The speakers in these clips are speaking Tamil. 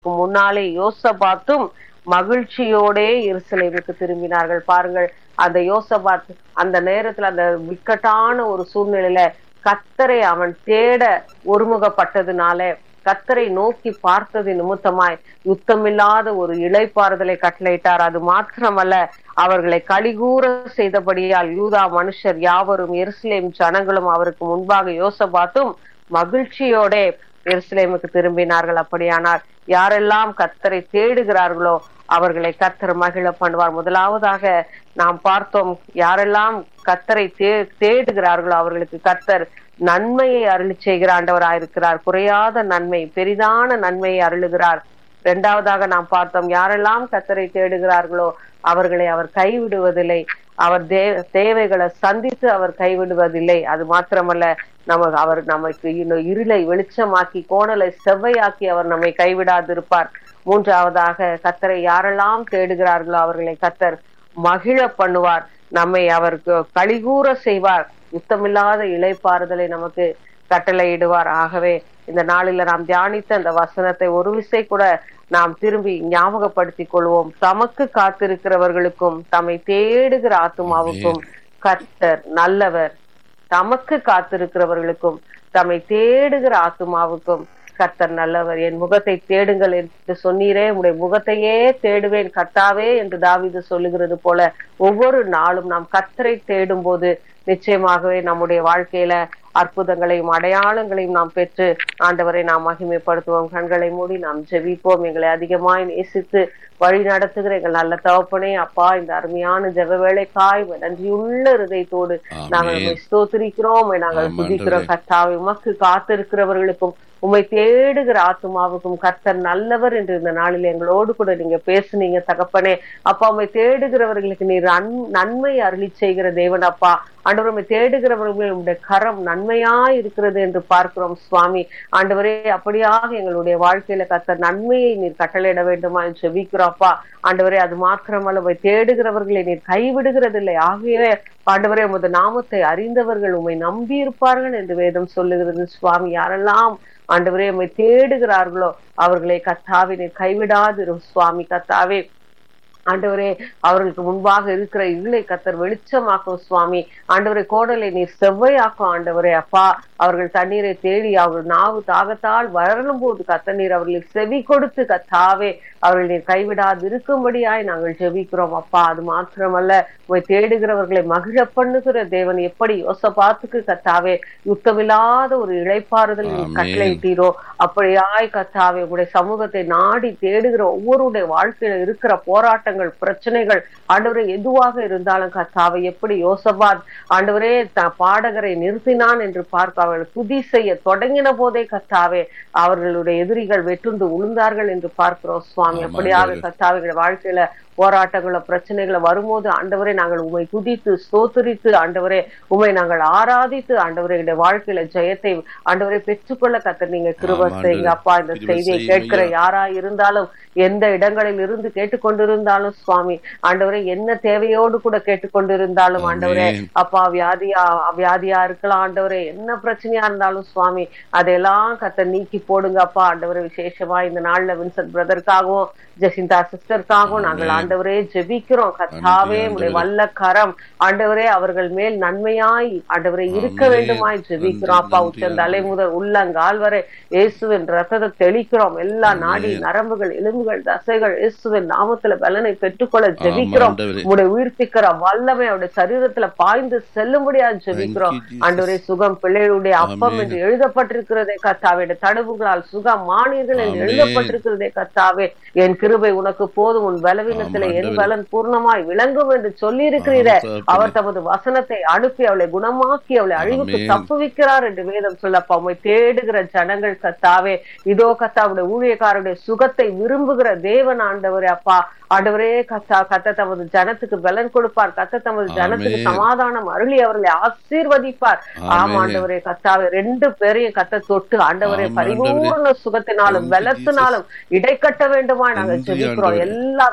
முன்னாலே யோசபாத்தும் மகிழ்ச்சியோடே எருசலேமுக்கு திரும்பினார்கள் பாருங்கள் அந்த யோசபாத் அந்த நேரத்துல அந்த விக்கட்டான ஒரு சூழ்நிலையில கத்தரை அவன் தேட ஒருமுகப்பட்டதுனால கத்தரை நோக்கி பார்த்தது நிமித்தமாய் யுத்தமில்லாத ஒரு இளைப்பாறுதலை கட்டளையிட்டார் அது மாத்திரமல்ல அவர்களை கலிகூற செய்தபடியால் யூதா மனுஷர் யாவரும் எருசலேம் ஜனங்களும் அவருக்கு முன்பாக யோசபாத்தும் மகிழ்ச்சியோட எருசலேமுக்கு திரும்பினார்கள் அப்படியானால் யாரெல்லாம் கத்தரை தேடுகிறார்களோ அவர்களை கத்தர் மகிழ பண்ணுவார் முதலாவதாக நாம் பார்த்தோம் யாரெல்லாம் கத்தரை தே தேடுகிறார்களோ அவர்களுக்கு கத்தர் நன்மையை அருளி செய்கிற ஆண்டவராயிருக்கிறார் குறையாத நன்மை பெரிதான நன்மையை அருளுகிறார் இரண்டாவதாக நாம் பார்த்தோம் யாரெல்லாம் கத்தரை தேடுகிறார்களோ அவர்களை அவர் கைவிடுவதில்லை அவர் தே தேவைகளை சந்தித்து அவர் கைவிடுவதில்லை அது மாத்திரமல்ல நம்ம அவர் நமக்கு இன்னும் இருளை வெளிச்சமாக்கி கோணலை செவ்வையாக்கி அவர் நம்மை கைவிடாதிருப்பார் மூன்றாவதாக கத்தரை யாரெல்லாம் தேடுகிறார்களோ அவர்களை கத்தர் மகிழ பண்ணுவார் நம்மை அவருக்கு கழிகூற செய்வார் யுத்தமில்லாத இலைப்பாறுதலை நமக்கு கட்டளையிடுவார் ஆகவே இந்த நாளில நாம் தியானித்த அந்த வசனத்தை ஒரு விசை கூட நாம் திரும்பி ஞாபகப்படுத்திக் கொள்வோம் தமக்கு காத்திருக்கிறவர்களுக்கும் தம்மை தேடுகிற ஆத்துமாவுக்கும் கர்த்தர் நல்லவர் தமக்கு காத்திருக்கிறவர்களுக்கும் தம்மை தேடுகிற ஆத்துமாவுக்கும் கர்த்தர் நல்லவர் என் முகத்தை தேடுங்கள் என்று சொன்னீரே உடைய முகத்தையே தேடுவேன் கர்த்தாவே என்று தாவிது சொல்லுகிறது போல ஒவ்வொரு நாளும் நாம் கர்த்தரை தேடும் போது நிச்சயமாகவே நம்முடைய வாழ்க்கையில அற்புதங்களையும் அடையாளங்களையும் நாம் பெற்று ஆண்டவரை நாம் மகிமைப்படுத்துவோம் கண்களை மூடி நாம் ஜெபிப்போம் எங்களை அதிகமாய் நேசித்து வழி நடத்துகிற எங்கள் நல்ல தகப்பனே அப்பா இந்த அருமையான ஜெப வேலைக்காய் நன்றியுள்ள இருதயத்தோடு நாங்கள் உண்மை ஸ்தோத்திரிக்கிறோம் நாங்கள் துதிக்கிறோம் கர்த்தாவை உமக்கு காத்திருக்கிறவர்களுக்கும் உண்மை தேடுகிற ஆத்மாவுக்கும் கர்த்தர் நல்லவர் என்று இந்த நாளில் எங்களோடு கூட நீங்க பேசுனீங்க தகப்பனே அப்பா உண்மை தேடுகிறவர்களுக்கு நீர் நன்மை அருளி செய்கிற தேவன் அப்பா ஆண்டவர் உண்மை தேடுகிறவர்கள் உடைய கரம் நன்மையா இருக்கிறது என்று பார்க்கிறோம் சுவாமி ஆண்டவரே அப்படியாக எங்களுடைய வாழ்க்கையில கர்த்தர் நன்மையை நீர் கட்டளையிட வேண்டுமா என்று ஜெபிக்கிறோம்ப்பா ஆண்டவரே அது மாத்திரமல்ல உண்மை தேடுகிறவர்களை நீர் கைவிடுகிறதில்லை ஆகவே ஆண்டவரே உமது நாமத்தை அறிந்தவர்கள் உண்மை நம்பி இருப்பார்கள் என்று வேதம் சொல்லுகிறது சுவாமி யாரெல்லாம் ஆண்டவரே உண்மை தேடுகிறார்களோ அவர்களை கத்தாவே நீர் கைவிடாதிரும் சுவாமி கத்தாவே ஆண்டவரே அவர்களுக்கு முன்பாக இருக்கிற இருளை கத்தர் வெளிச்சமாக்கும் சுவாமி ஆண்டவரை கோடலை நீர் செவ்வையாக்கும் ஆண்டவரே அப்பா அவர்கள் தண்ணீரை தேடி அவர்கள் நாவு தாகத்தால் வளரும் போது கத்த நீர் அவர்களுக்கு செவி கொடுத்து கத்தாவே அவர்கள் நீர் கைவிடாது இருக்கும்படியாய் நாங்கள் ஜெபிக்கிறோம் அப்பா அது மாத்திரமல்ல போய் தேடுகிறவர்களை மகிழ பண்ணுகிற தேவன் எப்படி யோசபாத்துக்கு கத்தாவே யுத்தமில்லாத ஒரு இழைப்பாறுதல் நீர் கட்டளையிட்டீரோ அப்படியாய் கத்தாவே உங்களுடைய சமூகத்தை நாடி தேடுகிற ஒவ்வொருடைய வாழ்க்கையில இருக்கிற போராட்டம் போராட்டங்கள் பிரச்சனைகள் ஆண்டவரை எதுவாக இருந்தாலும் கத்தாவை எப்படி யோசபாத் ஆண்டவரே பாடகரை நிறுத்தினான் என்று பார்க்க அவர்கள் துதி செய்ய தொடங்கின போதே கத்தாவே அவர்களுடைய எதிரிகள் வெட்டுண்டு உளுந்தார்கள் என்று பார்க்கிறோம் சுவாமி அப்படியாக கத்தாவைகள் வாழ்க்கையில போராட்டங்கள பிரச்சனைகளை வரும்போது ஆண்டவரை நாங்கள் உண்மை துதித்து ஸ்தோத்தரித்து ஆண்டவரே உண்மை நாங்கள் ஆராதித்து ஆண்டவரை வாழ்க்கையில ஜெயத்தை ஆண்டவரை பெற்றுக்கொள்ள கத்த நீங்க கிருப செய்யுங்க அப்பா இந்த செய்தியை கேட்கிற யாரா இருந்தாலும் எந்த இடங்களில் இருந்து கேட்டுக்கொண்டிருந்தாலும் சுவாமி ஆண்டவரை என்ன தேவையோடு கூட கேட்டுக்கொண்டிருந்தாலும் ஆண்டவரே அப்பா வியாதியா வியாதியா இருக்கலாம் ஆண்டவரே என்ன பிரச்சனையா இருந்தாலும் சுவாமி அதையெல்லாம் கத்த நீக்கி போடுங்க அப்பா ஆண்டவரை விசேஷமா இந்த நாள்ல வின்சென்ட் பிரதருக்காகவும் ஜெசிந்தா சிஸ்டருக்காகவும் நாங்கள் ஆண்டவரே ஜெபிக்கிறோம் கத்தாவே உடைய வல்ல கரம் ஆண்டவரே அவர்கள் மேல் நன்மையாய் ஆண்டவரை இருக்க வேண்டுமாய் ஜெபிக்கிறோம் அப்பா உச்சந்தலை முதல் உள்ளங்கால் வரை இயேசுவின் ரத்தத்தை தெளிக்கிறோம் எல்லா நாடி நரம்புகள் எலும்புகள் தசைகள் இயேசுவின் நாமத்துல பலனை பெற்றுக்கொள்ள ஜெபிக்கிறோம் உடைய உயிர்ப்பிக்கிற வல்லமை அவருடைய சரீரத்துல பாய்ந்து செல்லும்படியா ஜெபிக்கிறோம் ஆண்டவரே சுகம் பிள்ளைகளுடைய அப்பம் என்று எழுதப்பட்டிருக்கிறதே கத்தாவே தடுப்புகளால் சுகம் மானியர்கள் என்று எழுதப்பட்டிருக்கிறதே கத்தாவே என் கிருபை உனக்கு போதும் உன் பலவீனத்தில என் பலன் பூர்ணமாய் விளங்கும் என்று சொல்லி இருக்கிறீர அவர் தமது வசனத்தை அனுப்பி அவளை குணமாக்கி அவளை அழிவுக்கு தப்புவிக்கிறார் என்று வேதம் சொல்லப்பா உண்மை தேடுகிற ஜனங்கள் கத்தாவே இதோ கத்தாவுடைய ஊழியக்காரருடைய சுகத்தை விரும்புகிற தேவன் ஆண்டவரே அப்பா ஆண்டவரே கத்தா கத்த தமது ஜனத்துக்கு பலன் கொடுப்பார் கத்த தமது ஜனத்துக்கு சமாதானம் அருளி அவர்களை ஆசீர்வதிப்பார் ஆம் ஆண்டவரே கத்தாவே ரெண்டு பேரையும் கத்த தொட்டு ஆண்டவரே பரிபூர்ண சுகத்தினாலும் பலத்தினாலும் இடைக்கட்ட வேண்டுமா நாங்கள் ஜெபிக்கிறோம் எல்லா பலவீன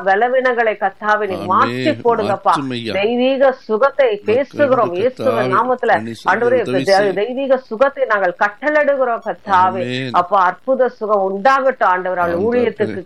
பலவீனங்களை கத்தாவை நீ ஆமென். மாற்றி போடுங்கப்பா மாற்றும் ஐயா. தெய்வீக சுகத்தை பேசுகிறோம் கர்த்தாவே, இயேசுவின் நாமத்துல பண்ணி செய்ய ஆண்டவரே உதவி தெ- செய்யும். தெய்வீக சுகத்தை நாங்கள் கட்டளடுகிறோம் கத்தாவே ஆமென். அப்ப அற்புத சுகம் உண்டாகட்டும் ஆண்டவர் அவள் ஆம், ஊழியத்துக்கு தகப்பனே.